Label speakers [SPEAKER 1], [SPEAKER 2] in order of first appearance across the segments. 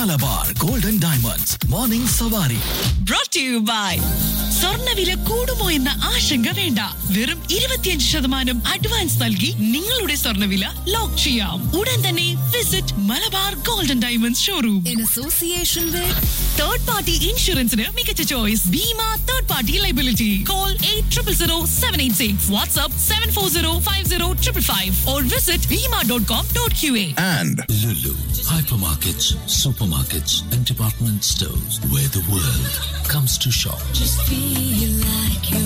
[SPEAKER 1] Malabar golden diamonds morning സവാരി
[SPEAKER 2] brought to you by സ്വർണ്ണവില കൂടുമോ എന്ന ആശങ്ക വേണ്ട വെറും ഇരുപത്തിയഞ്ച് ശതമാനം അഡ്വാൻസ് നൽകി നിങ്ങളുടെ സ്വർണ്ണവില ലോക്ക് ചെയ്യാം ഉടൻ തന്നെ visit Malabar golden diamonds showroom
[SPEAKER 3] in association with
[SPEAKER 2] third party ഇൻഷുറൻസിന് മികച്ച choice Bhima third party liability call eight triple zero seven eight six WhatsApp seven four zero five zero triple five or visit Bhima dot com dot Q A
[SPEAKER 1] and
[SPEAKER 4] Lulu, hypermarkets, supermarkets, and department stores where the world comes to shop.
[SPEAKER 3] feel like you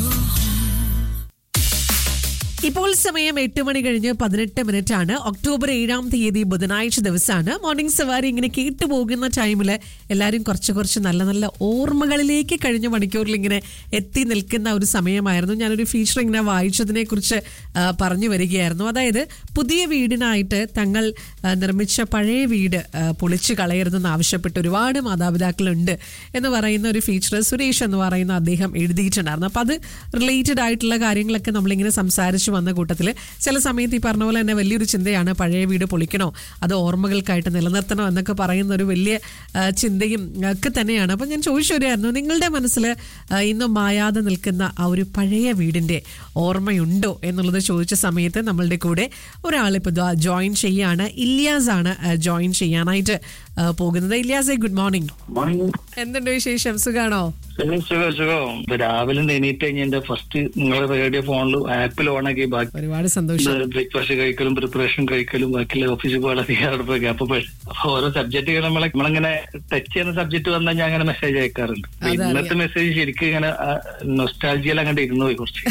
[SPEAKER 5] ഇപ്പോൾ സമയം എട്ട് മണി കഴിഞ്ഞ് പതിനെട്ട് minute ആണ് October ഏഴാം തീയതി ബുധനാഴ്ച ദിവസമാണ് മോർണിംഗ് സവാരി ഇങ്ങനെ കേട്ടു പോകുന്ന ടൈമിൽ എല്ലാവരും കുറച്ച് കുറച്ച് നല്ല നല്ല ഓർമ്മകളിലേക്ക് കഴിഞ്ഞ മണിക്കൂറിൽ ഇങ്ങനെ എത്തി നിൽക്കുന്ന ഒരു സമയമായിരുന്നു ഞാനൊരു ഫീച്ചർ ഇങ്ങനെ വായിച്ചതിനെ കുറിച്ച് ആ, പറഞ്ഞു വരികയായിരുന്നു അതായത് പുതിയ വീടിനായിട്ട് തങ്ങൾ ആ, നിർമ്മിച്ച പഴയ വീട് ആ, പൊളിച്ചു കളയരുതെന്ന് ആവശ്യപ്പെട്ട് ഒരുപാട് മാതാപിതാക്കളുണ്ട് എന്ന് പറയുന്ന ഒരു ഫീച്ചർ സുരേഷ് എന്ന് പറയുന്ന അദ്ദേഹം എഴുതിയിട്ടുണ്ടായിരുന്നു അപ്പം അത് റിലേറ്റഡ് ആയിട്ടുള്ള കാര്യങ്ങളൊക്കെ നമ്മളിങ്ങനെ സംസാരിച്ചു വന്ന കൂട്ടത്തിൽ ചില സമയത്ത് ഈ പറഞ്ഞ പോലെ തന്നെ വലിയൊരു ചിന്തയാണ് പഴയ വീട് പൊളിക്കണോ അത് ഓർമ്മകൾക്കായിട്ട് നിലനിർത്തണോ എന്നൊക്കെ പറയുന്ന ഒരു വലിയ ആ, ചിന്തയും ഒക്കെ തന്നെയാണ് അപ്പം ഞാൻ ചോദിച്ചു വരികയായിരുന്നു നിങ്ങളുടെ മനസ്സിൽ ആ, ഇന്നും മായാതെ നിൽക്കുന്ന ആ ഒരു പഴയ വീടിൻ്റെ ഓർമ്മയുണ്ടോ എന്നുള്ളത് ചോദിച്ച സമയത്ത് നമ്മളുടെ കൂടെ ഒരാളിപ്പോൾ ജോയിൻ ചെയ്യാണ് ഇല്യാസ് ആണ് ജോയിൻ ചെയ്യാനായിട്ട് ആ, പോകുന്നത് ഇല്യാസെ ഗുഡ് മോർണിംഗ്
[SPEAKER 6] മോർണിംഗ്
[SPEAKER 5] എന്തുണ്ട് വിശേഷം സുഖാണോ
[SPEAKER 6] സുഖം സുഖം സുഖം ഇപ്പൊ രാവിലെ എണീറ്റ് കഴിഞ്ഞ എന്റെ ഫസ്റ്റ് നിങ്ങളുടെ റേഡിയോ ഫോണിൽ ആപ്പിൽ ഓണാക്കി ബാക്കി
[SPEAKER 5] ഒരുപാട് സന്തോഷം
[SPEAKER 6] ബ്രേക്ക്ഫാസ്റ്റ് കഴിക്കലും പ്രിപ്പറേഷൻ കഴിക്കലും ബാക്കിയുള്ള ഓഫീസിൽ പോകാൻ അധികം അപ്പൊ ഓരോ സബ്ജക്റ്റുകൾ നമ്മളെ നമ്മളിങ്ങനെ ടച്ച് ചെയ്യുന്ന സബ്ജക്ട് വന്നാൽ ഞാൻ അങ്ങനെ മെസ്സേജ് അയക്കാറുണ്ട് അപ്പൊ
[SPEAKER 5] അതറിയാം.
[SPEAKER 6] ഇന്നത്തെ മെസ്സേജ് ശരിക്കും ഇങ്ങനെ നൊസ്റ്റാൾജിയിൽ അങ്ങോട്ട് ഇരുന്നു പോയി കുറച്ച്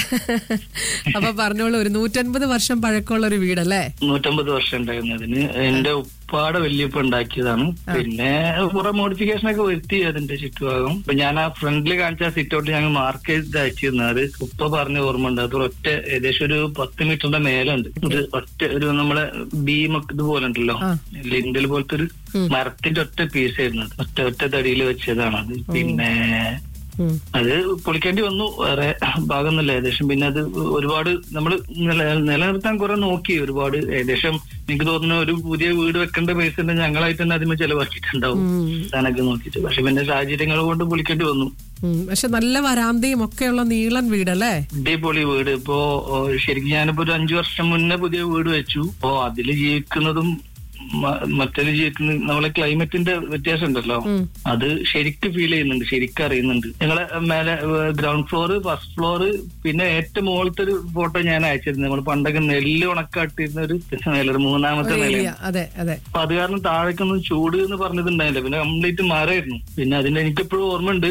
[SPEAKER 5] അപ്പൊ പറഞ്ഞോളൂ ഒരു നൂറ്റൻപത് വർഷം പഴക്കമുള്ള ഒരു വീടല്ലേ
[SPEAKER 6] നൂറ്റമ്പത് വർഷം ഉണ്ടായിരുന്നു അതിന് എന്റെ ഉപ്പാടെ വല്യപ്പ ഉണ്ടാക്കിയതാണ് പിന്നെ കുറെ മോഡിഫിക്കേഷൻ ഒക്കെ വരുത്തി അതിന്റെ ചുറ്റുഭാഗം ഇപ്പൊ ഞാൻ ആ ഫ്രണ്ടിൽ കാണിച്ച സിറ്റ് ഔട്ട് ഞങ്ങൾ മാർക്ക് ചെയ്ത് അയച്ചിരുന്നു അത് ഉപ്പ പറഞ്ഞ ഓർമ്മ ഉണ്ട് അത് ഒറ്റ ഏകദേശം ഒരു പത്ത് മീറ്ററിന്റെ മേലുണ്ട് ഒരു ഒറ്റ ഒരു നമ്മളെ ബീമൊക്കെ ഇതുപോലെ ഉണ്ടല്ലോ
[SPEAKER 5] ആ.
[SPEAKER 6] ലിൻഡൽ പോലത്തെ ഒരു മരത്തിന്റെ ഒറ്റ പീസ് ആയിരുന്നു അത്. ഒറ്റ ഒറ്റ തടിയിൽ വെച്ചതാണ് അത് പിന്നെ
[SPEAKER 5] ഉം.
[SPEAKER 6] അത് പൊളിക്കേണ്ടി വന്നു വേറെ ഭാഗമൊന്നുമില്ല ഏകദേശം പിന്നെ അത് ഒരുപാട് നമ്മൾ നിലനിർത്താൻ കുറെ നോക്കി ഒരുപാട് ഏകദേശം എനിക്ക് തോന്നുന്നു ഒരു പുതിയ വീട് വെക്കേണ്ട പൈസ തന്നെ ഞങ്ങളായിട്ട് തന്നെ അതിന് ചെലവാക്കിയിട്ടുണ്ടാവും താനൊക്കെ നോക്കിയിട്ട് പക്ഷെ പിന്നെ സാഹചര്യങ്ങൾ കൊണ്ട് പൊളിക്കേണ്ടി വന്നു
[SPEAKER 5] ഉം. പക്ഷെ നല്ല വരാന്തയും ഒക്കെയുള്ള നീളൻ വീടല്ലേ
[SPEAKER 6] അടിപൊളി വീട് ഇപ്പോ ഓ, ശരിക്കും ഞാനിപ്പോ ഒരു അഞ്ചു വർഷം മുന്നേ പുതിയ വീട് വെച്ചു അപ്പോ അതില് ജീവിക്കുന്നതും മ- മറ്റേത് ജീവിക്കുന്ന നമ്മളെ ക്ലൈമറ്റിന്റെ വ്യത്യാസം ഉണ്ടല്ലോ അത് ശരിക്കും ഫീൽ ചെയ്യുന്നുണ്ട് ശരിക്കും അറിയുന്നുണ്ട് ഞങ്ങളെ മേലെ ഗ്രൗണ്ട് ഫ്ലോർ ഫസ്റ്റ് ഫ്ലോർ പിന്നെ ഏറ്റവും മുകളിലത്തെ ഒരു ഫോട്ടോ ഞാൻ അയച്ചിരുന്നു നമ്മൾ പണ്ടൊക്കെ നെല്ല് ഉണക്കാട്ടിരുന്ന ഒരു നില ഒരു മൂന്നാമത്തെ
[SPEAKER 5] ഒരു
[SPEAKER 6] നില
[SPEAKER 5] ഏരിയ അതെ അതെ
[SPEAKER 6] അപ്പൊ അത് കാരണം താഴേക്കൊന്നും ചൂട് എന്ന് പറഞ്ഞിട്ടുണ്ടായില്ല പിന്നെ കംപ്ലീറ്റ് മാറായിരുന്നു പിന്നെ അതിന്റെ എനിക്കെപ്പോഴും ഓർമ്മയുണ്ട്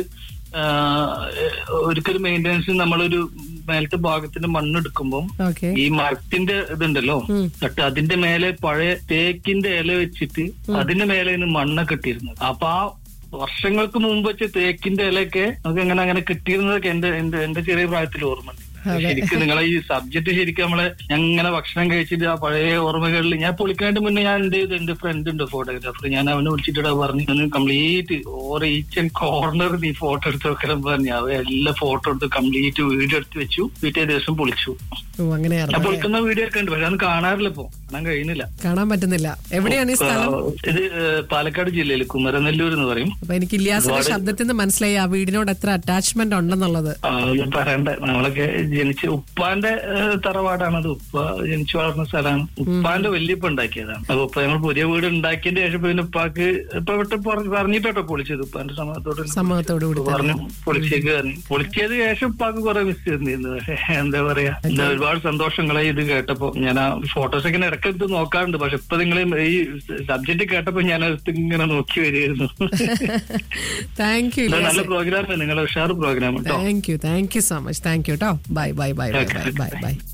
[SPEAKER 6] ആഹ് ഒരിക്കലും മെയിൻ്റെനൻസ് നമ്മളൊരു മേലത്തെ ഭാഗത്തിന്റെ മണ്ണെടുക്കുമ്പോൾ
[SPEAKER 5] ഓക്കെ
[SPEAKER 6] ഈ മരത്തിന്റെ ഇതുണ്ടല്ലോ തട്ട് അതിന്റെ മേലെ പഴയ തേക്കിന്റെ ഇല വെച്ചിട്ട് അതിന്റെ മേലെ നിന്ന് മണ്ണൊക്കെ ഇട്ടിരുന്നത് അപ്പൊ ആ വർഷങ്ങൾക്ക് മുമ്പ് വെച്ച തേക്കിന്റെ ഇലയൊക്കെ നമുക്ക് അങ്ങനെ അങ്ങനെ കിട്ടിയിരുന്നതൊക്കെ എന്റെ എന്റെ എന്റെ ചെറിയ പ്രായത്തിൽ ഓർമ്മയുണ്ട് ശരിക്കും നിങ്ങളെ ഈ സബ്ജക്ട് ശരിക്കും നമ്മളെ ഞാൻ ഇങ്ങനെ ഭക്ഷണം കഴിച്ചിട്ട് ആ പഴയ ഓർമ്മകളിൽ ഞാൻ പൊളിക്കാണ്ട് മുന്നേ ഞാൻ എന്ത് ചെയ്തു എന്റെ ഫ്രണ്ട് ഉണ്ട് ഫോട്ടോഗ്രാഫർ ഞാൻ അവനെ വിളിച്ചിട്ട് പറഞ്ഞു കംപ്ലീറ്റ് ഓരോ ഈച്ച് ആൻഡ് കോർണർ നീ ഫോട്ടോ എടുത്ത് വെക്കണം പറഞ്ഞു അവ എല്ലാ ഫോട്ടോ എടുത്ത് കംപ്ലീറ്റ് വീഡിയോ എടുത്ത് വെച്ചു പിറ്റേ ദിവസം പൊളിച്ചു
[SPEAKER 5] ഓ
[SPEAKER 6] ഞാൻ
[SPEAKER 5] അങ്ങനെയായിരുന്നു
[SPEAKER 6] പൊളിക്കുന്ന വീഡിയോ ഒക്കെ ഉണ്ട് പക്ഷെ അതൊന്നും കാണാറില്ല ഇപ്പൊ കാണാൻ കഴിയുന്നില്ല
[SPEAKER 5] കാണാൻ പറ്റുന്നില്ല എവിടെയാണ് ഈ സ്ഥലം
[SPEAKER 6] ഇത് ഏഹ്, പാലക്കാട് ജില്ലയിൽ കുമരനെല്ലൂർ എന്ന് പറയും
[SPEAKER 5] അപ്പൊ എനിക്ക് ഇല്യാസിന്റെ ശബ്ദത്തിൽ നിന്ന് മനസ്സിലായി ആ വീടിനോട് എത്ര അറ്റാച്ച്മെന്റ് ഉണ്ടെന്നുള്ളത്
[SPEAKER 6] ആ, ഒന്നും പറയണ്ട നമ്മളൊക്കെ ജനിച്ച ഉപ്പാന്റെ ഏഹ്, തറവാടാണത് ഉപ്പ ജനിച്ചു വളർന്ന സ്ഥലമാണ് ഉപ്പാന്റെ വല്യപ്പ ഉണ്ടാക്കിയതാണ് അപ്പൊ ഉപ്പ ഞങ്ങൾ പുതിയ വീട് ഉണ്ടാക്കിയതിന്റെ ശേഷം ഇപ്പൊ പിന്നെ ഉപ്പാക്ക് ഇപ്പൊ വിട്ട് പറഞ്ഞിട്ടോ പൊളിച്ചത് ഉപ്പാന്റെ സമ്മതത്തോട്
[SPEAKER 5] സമ്മതത്തോടു കൂടി തന്നെ.
[SPEAKER 6] പറഞ്ഞു പൊളിച്ചേക്ക് പറഞ്ഞു പൊളിച്ചത് ശേഷം ഉപ്പാക്ക് കുറെ മിസ് ചെയ്തിരുന്നു പക്ഷെ എന്താ പറയാ എന്താ ഒരുപാട് സന്തോഷങ്ങളായി ഇത് കേട്ടപ്പോ ഞാൻ ആ ഫോട്ടോസ് ഒക്കെ ഇടയ്ക്ക് എടുത്ത് നോക്കാറുണ്ട് പക്ഷെ ഇപ്പൊ നിങ്ങൾ ഈ സബ്ജക്ട് കേട്ടപ്പോ ഞാൻ അത് ഇങ്ങനെ നോക്കി വരികയായിരുന്നു
[SPEAKER 5] താങ്ക് യു
[SPEAKER 6] ഇത് നല്ല പ്രോഗ്രാം നിങ്ങളുടെ ഉഷാർ പ്രോഗ്രാം കേട്ടോ
[SPEAKER 5] thank you thank you so much thank you കേട്ടോ bye bye bye bye bye by